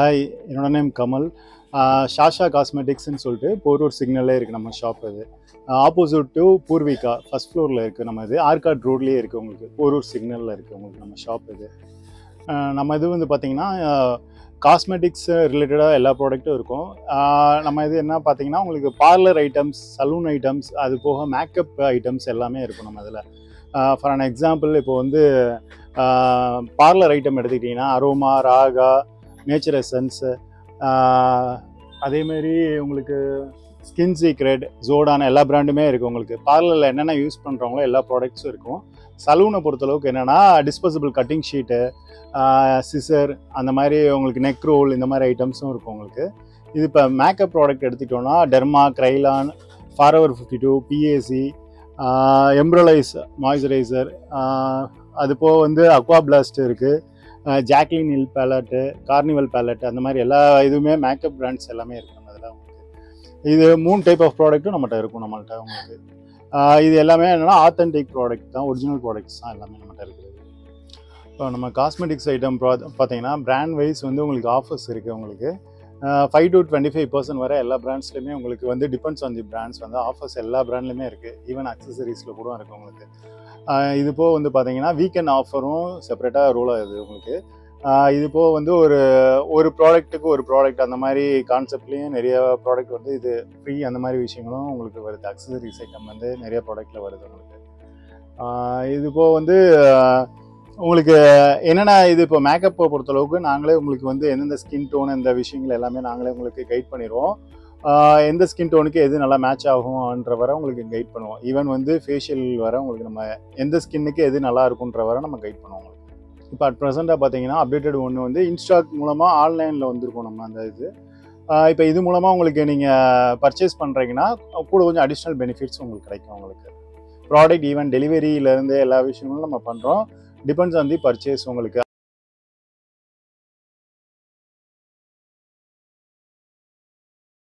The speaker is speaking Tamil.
ஹாய் என்னோட நேம் கமல் ஆஹ் ஷாஷா காஸ்மெட்டிக்ஸ்னு சொல்லிட்டு போரூர் சிக்னல்லே இருக்குது நம்ம ஷாப் இது ஆப்போசிட் டு பூர்விகா ஃபஸ்ட் ஃப்ளோரில் இருக்குது நம்ம இது ஆர்காட் ரோட்லேயே இருக்குது உங்களுக்கு போரூர் சிக்னலில் இருக்குது உங்களுக்கு நம்ம ஷாப் இது ஆஹ் நம்ம இது வந்து பார்த்திங்கன்னா காஸ்மெட்டிக்ஸ் ரிலேட்டடாக எல்லா ப்ராடக்ட்டும் இருக்கும் ஆஹ் நம்ம இது என்ன பார்த்தீங்கன்னா உங்களுக்கு பார்லர் ஐட்டம்ஸ் சலூன் ஐட்டம்ஸ் அது போக மேக்கப் ஐட்டம்ஸ் எல்லாமே இருக்கும் நம்ம இதில் ஃபார் அன் எக்ஸாம்பிள் இப்போ வந்து பார்லர் ஐட்டம் எடுத்துக்கிட்டிங்கன்னா அரோமா ராகா நேச்சர் எசன்ஸு அதேமாரி உங்களுக்கு ஸ்கின் சீக்ரெட் ஜோடான எல்லா பிராண்டுமே இருக்குது உங்களுக்கு பார்லரில் என்னென்ன யூஸ் பண்ணுறவங்களோ எல்லா ப்ராடக்ட்ஸும் இருக்கும் சலூனை பொறுத்தளவுக்கு என்னென்னா டிஸ்போசபிள் கட்டிங் ஷீட்டு சிசர் அந்த மாதிரி உங்களுக்கு நெக் ரோல் இந்த மாதிரி ஐட்டம்ஸும் இருக்கும் உங்களுக்கு இது இப்போ மேக்கப் ப்ராடக்ட் எடுத்துக்கிட்டோன்னா derma Kryolan forever fifty two PAC Embryolisse moisturiser அது போக வந்து அக்வா பிளாஸ்ட் இருக்குது Jaclyn Hill palette carnival palette அந்த மாதிரி எல்லா இதுவுமே மேக்கப் பிராண்ட்ஸ் எல்லாமே இருக்கும் நம்ம அதில் உங்களுக்கு இது மூணு டைப் ஆஃப் ப்ராடக்ட்டும் நம்மகிட்ட இருக்கும் நம்மள்ட்ட உங்களுக்கு ஆஹ் இது எல்லாமே என்னென்னா ஆத்தென்டிக் ப்ராடக்ட் தான் ஒரிஜினல் ப்ராடக்ட்ஸ் தான் எல்லாமே நம்மகிட்ட இருக்குது இப்போ நம்ம காஸ்மெட்டிக்ஸ் ஐட்டம் ப்ரா பார்த்தீங்கன்னா பிராண்ட் வைஸ் வந்து உங்களுக்கு ஆஃபர்ஸ் இருக்குது உங்களுக்கு five to twenty five percent வரை எல்லா பிராண்ட்ஸ்லையுமே உங்களுக்கு வந்து டிபெண்ட்ஸ் ஆன் தி பிராண்ட்ஸ் வந்து ஆஃபர்ஸ் எல்லா பிராண்ட்லையுமே இருக்குது ஈவன் அக்சசரிஸில் கூட இருக்குது உங்களுக்கு ஆஹ் இது போக வந்து பார்த்தீங்கன்னா வீக்கெண்ட் ஆஃபரும் செப்பரேட்டாக ரோல் ஆகுது உங்களுக்கு ஆஹ் இது போக வந்து ஒரு ஒரு ப்ராடக்ட்டுக்கு ஒரு ப்ராடக்ட் அந்த மாதிரி கான்செப்ட்லேயும் நிறைய ப்ராடக்ட் வந்து இது ஃப்ரீ அந்த மாதிரி விஷயங்களும் உங்களுக்கு வருது அக்சசரிஸ் ஐட்டம் வந்து நிறைய ப்ராடக்ட்டில் வருது உங்களுக்கு ஆஹ் இது போக வந்து ஆஹ் உங்களுக்கு என்னென்ன இது இப்போ மேக்கப்பை பொறுத்தளவுக்கு நாங்களே உங்களுக்கு வந்து எந்தெந்த ஸ்கின் டோன் இந்த விஷயங்கள் எல்லாமே நாங்களே உங்களுக்கு கைட் பண்ணிடுவோம் ஆஹ் எந்த ஸ்கின் டோனுக்கு எது நல்லா மேட்ச் ஆகும்ன்ற வரை உங்களுக்கு கைட் பண்ணுவோம் ஈவன் வந்து ஃபேஷியல் வர உங்களுக்கு நம்ம எந்த ஸ்கின்னுக்கு எது நல்லா இருக்குன்ற வரை நம்ம கைட் பண்ணுவோம் உங்களுக்கு இப்போ அட் ப்ரெசென்ட்டாக பார்த்தீங்கன்னா அப்டேட்டட் ஒன்று வந்து இன்ஸ்டாக் மூலமாக ஆன்லைனில் வந்திருக்கோம் நம்ம அந்த இது இப்போ இது மூலமாக உங்களுக்கு நீங்கள் பர்ச்சேஸ் பண்ணுறீங்கன்னா கூட கொஞ்சம் அடிஷ்னல் பெனிஃபிட்ஸ் உங்களுக்கு கிடைக்கும் உங்களுக்கு ப்ராடக்ட் ஈவன் டெலிவரியிலேருந்து எல்லா விஷயங்களும் நம்ம பண்ணுறோம் டிபெண்ட்ஸ் ஆன் தி பர்ச்சேஸ் உங்களுக்கு